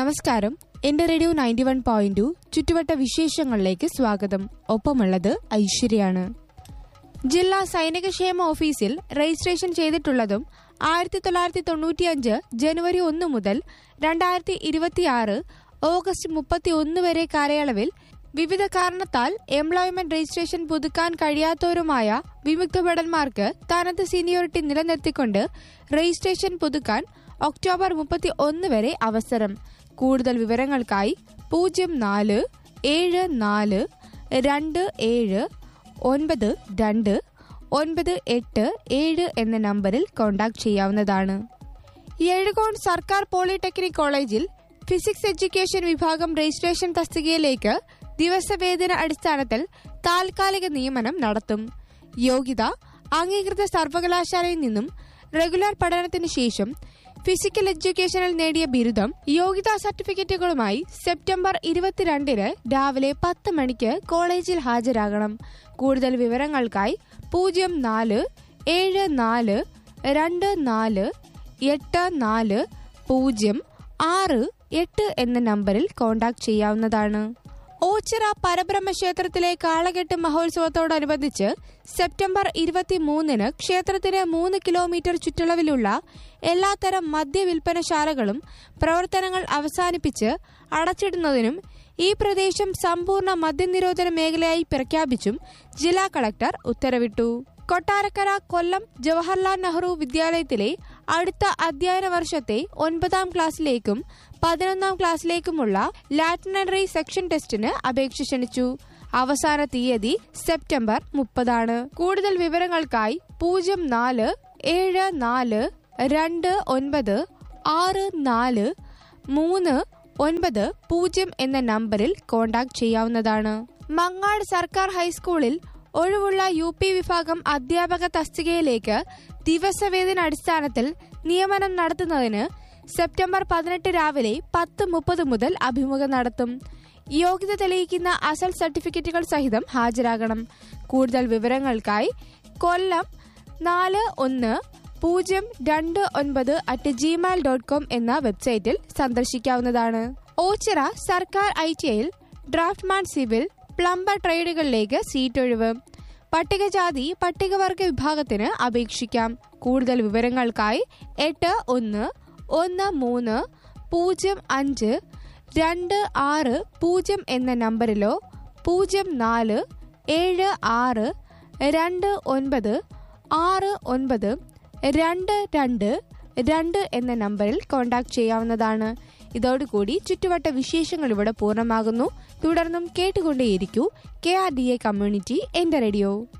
നമസ്കാരം എന്റെ radio ninety one point two ചുറ്റുവട്ട വിശേഷങ്ങളിലേക്ക് സ്വാഗതം ഒപ്പമുള്ളത് ഐശ്വര്യാണ് ജില്ലാ സൈനികക്ഷേമ ഓഫീസിൽ രജിസ്ട്രേഷൻ ചെയ്തിട്ടുള്ളതും ആയിരത്തി തൊള്ളായിരത്തി തൊണ്ണൂറ്റിയഞ്ച് ജനുവരി ഒന്ന് മുതൽ രണ്ടായിരത്തി ഇരുപത്തിയാറ് ഓഗസ്റ്റ് മുപ്പത്തി ഒന്ന് വരെ കാലയളവിൽ വിവിധ കാരണത്താൽ എംപ്ലോയ്മെന്റ് രജിസ്ട്രേഷൻ പുതുക്കാൻ കഴിയാത്തവരുമായ വിമുക്ത ഭടന്മാർക്ക് തനത് സീനിയോറിറ്റി നിലനിർത്തിക്കൊണ്ട് രജിസ്ട്രേഷൻ പുതുക്കാൻ ഒക്ടോബർ മുപ്പത്തി ഒന്ന് വരെ അവസരം കൂടുതൽ വിവരങ്ങൾക്കായി പൂജ്യം നാല് ഏഴ് നാല് രണ്ട് ഏഴ് ഒൻപത് രണ്ട് ഒൻപത് എട്ട് ഏഴ് എന്ന നമ്പറിൽ കോൺടാക്ട് ചെയ്യാവുന്നതാണ് എഴുകോൺ സർക്കാർ പോളിടെക്നിക് കോളേജിൽ ഫിസിക്സ് എഡ്യൂക്കേഷൻ വിഭാഗം രജിസ്ട്രേഷൻ തസ്തികയിലേക്ക് ദിവസവേതന അടിസ്ഥാനത്തിൽ താൽക്കാലിക നിയമനം നടത്തും യോഗ്യത അംഗീകൃത സർവകലാശാലയിൽ നിന്നും റെഗുലർ പഠനത്തിന് ശേഷം ഫിസിക്കൽ എഡ്യൂക്കേഷനിൽ നേടിയ ബിരുദം യോഗ്യതാ സർട്ടിഫിക്കറ്റുകളുമായി സെപ്റ്റംബർ ഇരുപത്തിരണ്ടിന് രാവിലെ പത്ത് മണിക്ക് കോളേജിൽ ഹാജരാകണം കൂടുതൽ വിവരങ്ങൾക്കായി പൂജ്യം നാല് ഏഴ് നാല് രണ്ട് നാല് എട്ട് നാല് പൂജ്യം ആറ് എട്ട് എന്ന നമ്പറിൽ കോൺടാക്ട് ചെയ്യാവുന്നതാണ് ഓച്ചിറ പരബ്രഹ്മ ക്ഷേത്രത്തിലെ കാളകെട്ട് മഹോത്സവത്തോടനുബന്ധിച്ച് സെപ്റ്റംബർ ഇരുപത്തിമൂന്നിന് ക്ഷേത്രത്തിന് മൂന്ന് കിലോമീറ്റർ ചുറ്റളവിലുള്ള എല്ലാത്തരം മദ്യവിൽപ്പനശാലകളും പ്രവർത്തനങ്ങൾ അവസാനിപ്പിച്ച് അടച്ചിടുന്നതിനും ഈ പ്രദേശം സമ്പൂർണ്ണ മദ്യനിരോധന മേഖലയായി പ്രഖ്യാപിച്ചും ജില്ലാ കളക്ടർ ഉത്തരവിട്ടു കൊട്ടാരക്കര കൊല്ലം ജവഹർലാൽ നെഹ്റു വിദ്യാലയത്തിലെ അടുത്ത അധ്യയന വർഷത്തെ ഒൻപതാം ക്ലാസ്സിലേക്കും പതിനൊന്നാം ക്ലാസ്സിലേക്കുമുള്ള ലാറ്റിനറി സെക്ഷൻ ടെസ്റ്റിന് അപേക്ഷ ക്ഷണിച്ചു അവസാന തീയതി സെപ്റ്റംബർ മുപ്പതാണ് കൂടുതൽ വിവരങ്ങൾക്കായി പൂജ്യം നാല് ഏഴ് നാല് രണ്ട് ഒൻപത് ആറ് നാല് മൂന്ന് ഒൻപത് പൂജ്യം എന്ന നമ്പറിൽ കോൺടാക്ട് ചെയ്യാവുന്നതാണ് മങ്ങാട് സർക്കാർ ഹൈസ്കൂളിൽ ഒഴിവുള്ള യു പി വിഭാഗം അധ്യാപക തസ്തികയിലേക്ക് ദിവസവേതന അടിസ്ഥാനത്തിൽ നിയമനം നടത്തുന്നതിന് സെപ്റ്റംബർ പതിനെട്ട് രാവിലെ പത്ത് മുപ്പത് മുതൽ അഭിമുഖം നടത്തും യോഗ്യത തെളിയിക്കുന്ന അസൽ സർട്ടിഫിക്കറ്റുകൾ സഹിതം ഹാജരാകണം കൂടുതൽ വിവരങ്ങൾക്കായി കൊല്ലം നാല് ഒന്ന് പൂജ്യം രണ്ട് ഒൻപത് അറ്റ് ജിമെയിൽ ഡോട്ട് കോം എന്ന വെബ്സൈറ്റിൽ സന്ദർശിക്കാവുന്നതാണ് ഓച്ചിറ സർക്കാർ ഐ ടി ഐയിൽ ഡ്രാഫ്റ്റ്മാൻ സിവിൽ പ്ലംബർ ട്രേഡുകളിലേക്ക് സീറ്റ് ഒഴിവ് പട്ടികജാതി പട്ടികവർഗ വിഭാഗത്തിന് അപേക്ഷിക്കാം കൂടുതൽ വിവരങ്ങൾക്കായി എട്ട് ഒന്ന് ഒന്ന് മൂന്ന് പൂജ്യം അഞ്ച് രണ്ട് ആറ് പൂജ്യം എന്ന നമ്പറിലോ പൂജ്യം നാല് ഏഴ് ആറ് രണ്ട് ഒൻപത് ആറ് ഒൻപത് രണ്ട് രണ്ട് രണ്ട് എന്ന നമ്പറിൽ കോൺടാക്ട് ചെയ്യാവുന്നതാണ് ഇതോടുകൂടി ചുറ്റുവട്ട വിശേഷങ്ങൾ ഇവിടെ പൂർണ്ണമാകുന്നു തുടർന്നും കേട്ടുകൊണ്ടേയിരിക്കൂ K R D A community എന്റെ റേഡിയോ